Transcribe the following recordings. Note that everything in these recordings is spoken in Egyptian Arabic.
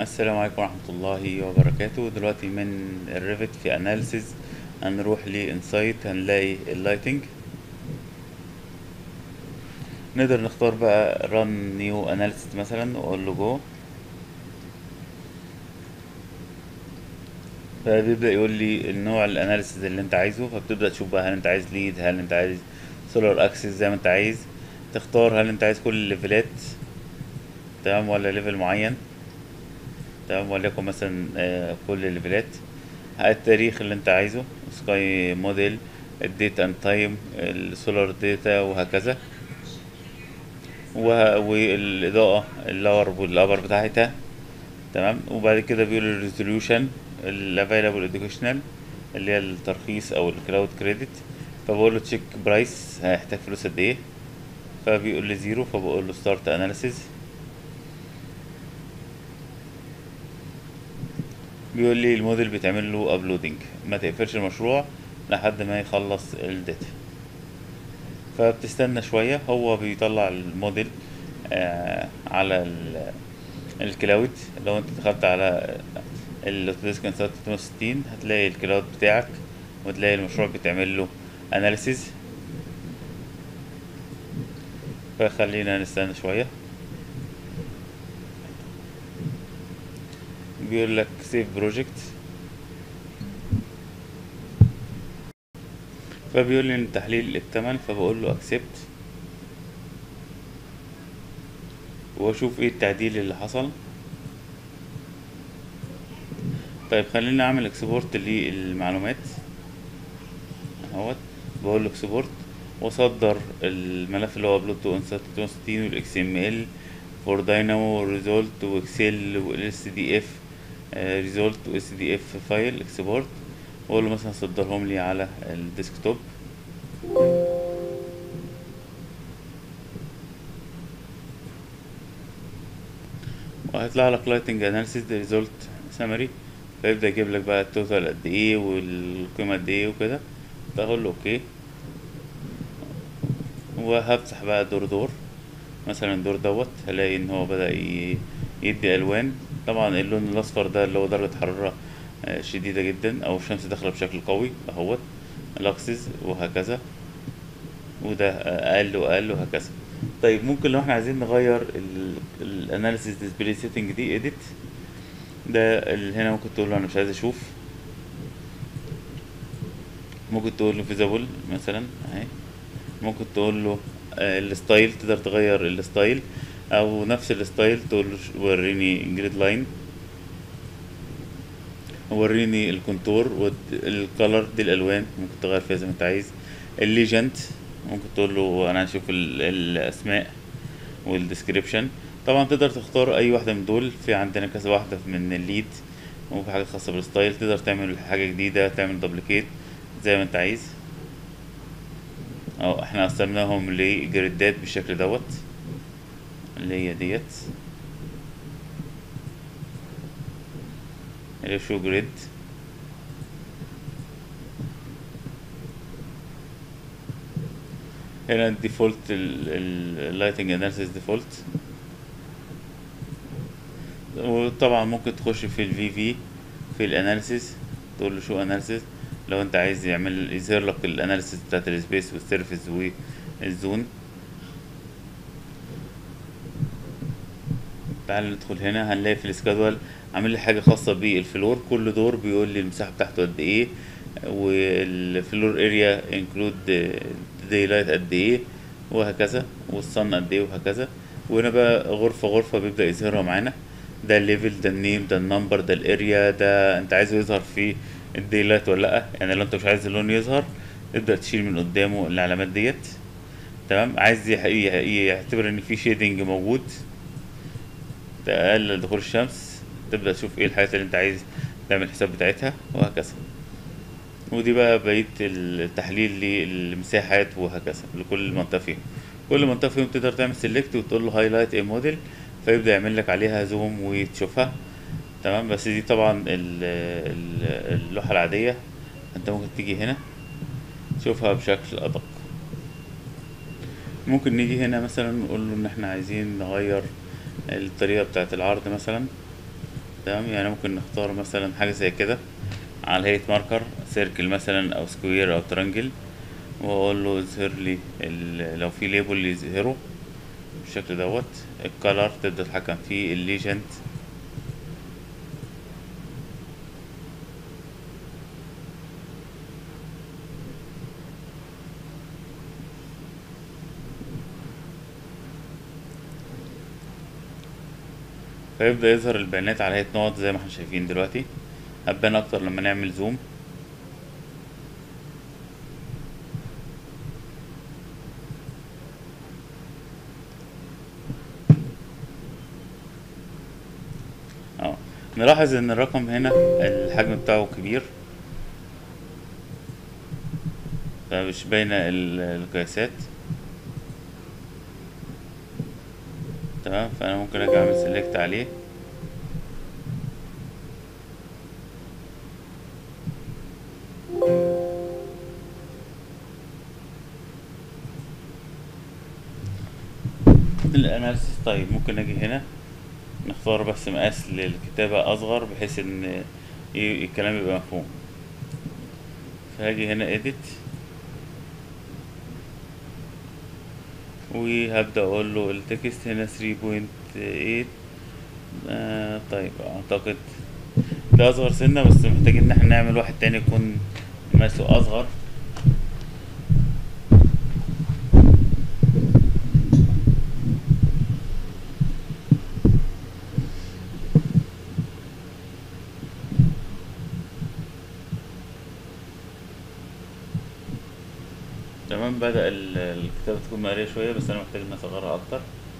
السلام عليكم ورحمة الله وبركاته دلوقتي من الريفت في اناليسيز هنروح لانسايت هنلاقي اللايتنج نقدر نختار بقى run new analysis مثلا واقول له جو فبيبدأ يقول لي النوع الاناليسيز اللي انت عايزه فبتبدأ تشوف بقى هل انت عايز ليد هل انت عايز سولار اكسس زي ما انت عايز تختار هل انت عايز كل الليفلات تمام ولا ليفل معين تمام وليكن مثلا آه، كل الليفلات التاريخ اللي انت عايزه سكاي موديل الديت اند تايم السولار داتا وهكذا وه- والاضاءة اللور والابر بتاعتها تمام وبعد كده بيقول الريزوليوشن الافيلابل educational اللي هي الترخيص او الكلاود كريدت فبقول له تشيك برايس هيحتاج فلوس قد ايه فبيقول لي زيرو فبقول له ستارت اناليسيز بيقول لي الموديل بيتعمل له ابلودنج ما تقفلش المشروع لحد ما يخلص الداتا فبتستنى شوية هو بيطلع الموديل آه على ال- الكلاود لو انت دخلت على الاوتوديسك انسات 360 هتلاقي الكلاود بتاعك وتلاقي المشروع بيتعمل له اناليسيز فخلينا نستنى شوية بيقول لك سيف بروجكت فبيقول لي ان التحليل اكتمل فبقول له اكسبت واشوف ايه التعديل اللي حصل طيب خلينا اعمل اكسبورت للمعلومات اهوت بقول له اكسبورت واصدر الملف اللي هو ابلود تو انسات 360 والاكس ام ال فور داينامو وريزولت واكسل والاس دي اف ريزولت واس دي اف فايل اكسبورت واقول له مثلا صدرهم لي على الديسكتوب وهيطلع لك لايتنج اناليسيس ريزولت سمري فيبدأ يجيب لك بقى التوتال قد ايه والقيمة قد ايه وكده تقول له اوكي وهفتح بقى دور دور مثلا الدور دوت هلاقي ان هو بدأ ي- يدي الوان طبعا اللون الاصفر ده اللي هو درجة حرارة آه، شديدة جدا او الشمس داخلة بشكل قوي اهوت الاكسس وهكذا وده آه، اقل واقل وهكذا طيب ممكن لو احنا عايزين نغير الاناليسيس ديسبلاي سيتنج دي اديت ده اللي هنا ممكن تقول له انا مش عايز اشوف ممكن تقول له فيزابل مثلا اهي ممكن تقول له آه، الستايل تقدر تغير الستايل او نفس الستايل تقول له ش- وريني جريد لاين وريني الكونتور والكالر دي الالوان ممكن تغير فيها زي ما انت عايز الليجنت ممكن تقول له انا هشوف ال- الاسماء والديسكريبشن طبعا تقدر تختار اي واحده من دول في عندنا كذا واحده من الليد وفي حاجه خاصه بالستايل تقدر تعمل حاجه جديده تعمل دوبليكيت زي ما انت عايز اهو احنا قسمناهم لجريدات بالشكل دوت اللي هي ديت اللي شو جريد هنا الديفولت اللايتنج اناليسيس ديفولت وطبعا ممكن تخش في الفي في في الاناليسيس تقول له شو اناليسيس لو انت عايز يعمل يظهر لك الاناليسيس بتاعت السبيس والسيرفيس والزون تعال ندخل هنا هنلاقي في السكادول عامل لي حاجه خاصه بالفلور كل دور بيقول لي المساحه بتاعته قد ايه والفلور اريا انكلود داي لايت قد ايه وهكذا والصن قد ايه وهكذا وهنا بقى غرفه غرفه بيبدا يظهرها معانا ده الليفل ده النيم ده النمبر ده الاريا ده انت عايزه يظهر فيه الداي لايت ولا لا يعني لو انت مش عايز اللون يظهر تبدا تشيل من قدامه العلامات ديت تمام عايز يح- يح- يعتبر ان في شيدنج موجود تقلل دخول الشمس تبدأ تشوف ايه الحاجات اللي انت عايز تعمل الحساب بتاعتها وهكذا ودي بقى بقية التحليل للمساحات وهكذا لكل منطقة فيهم كل منطقة فيهم تقدر تعمل سيلكت وتقول له هايلايت ايه موديل فيبدأ يعمل لك عليها زوم وتشوفها تمام بس دي طبعا ال- ال- اللوحة العادية انت ممكن تيجي هنا تشوفها بشكل أدق ممكن نيجي هنا مثلا نقول له ان احنا عايزين نغير الطريقة بتاعت العرض مثلا تمام يعني ممكن نختار مثلا حاجة زي كده على هيئة ماركر سيركل مثلا او سكوير او ترانجل واقول له اظهر لي ال- لو في ليبل يظهره بالشكل دوت الكالر تبدأ تتحكم فيه الليجند فيبدأ يظهر البيانات على هيئة نقط زي ما احنا شايفين دلوقتي هتبان اكتر لما نعمل زوم اه نلاحظ ان الرقم هنا الحجم بتاعه كبير فمش باينة ال- القياسات تمام فانا ممكن اجي اعمل سيلكت عليه الاناليسيس طيب ممكن اجي هنا نختار بس مقاس للكتابة اصغر بحيث ان ي- الكلام يبقى مفهوم فهاجي هنا edit وهبدأ اقول له التكست هنا 3.8 آه طيب اعتقد ده اصغر سنة بس محتاجين ان احنا نعمل واحد تاني يكون مقاسه اصغر تمام بدأ ال- الكتابة تكون مقرية شوية بس أنا محتاج إن أصغرها أكتر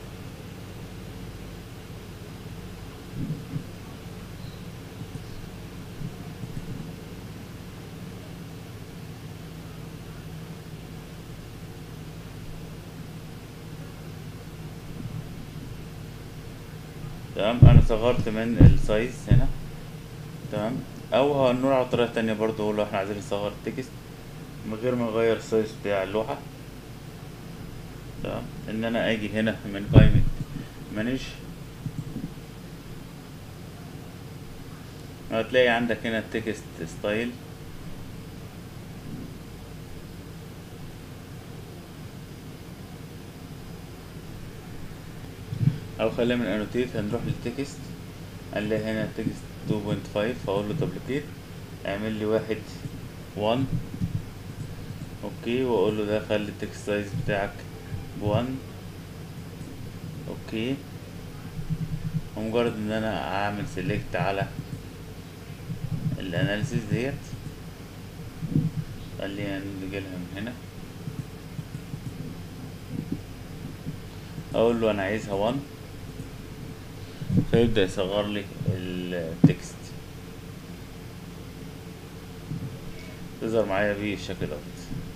تمام أنا صغرت من السايز هنا تمام أو هنقول على طريقة تانية برضو لو احنا عايزين نصغر التكست من غير ما نغير السايز بتاع اللوحة تمام ان انا اجي هنا من قائمة مانج هتلاقي عندك هنا التكست ستايل او خلينا من انوتيت هنروح للتكست هنلاقي هنا تكست 2.5 هقول له دبليكيت اعمل لي واحد 1 اوكي واقول له ده خلي التكست سايز بتاعك بوان اوكي ومجرد ان انا اعمل سيلكت على الاناليسيس ديت خلينا نجيلها من هنا اقول له انا عايزها 1 فيبدأ يصغر لي التكست تظهر معايا بالشكل دوت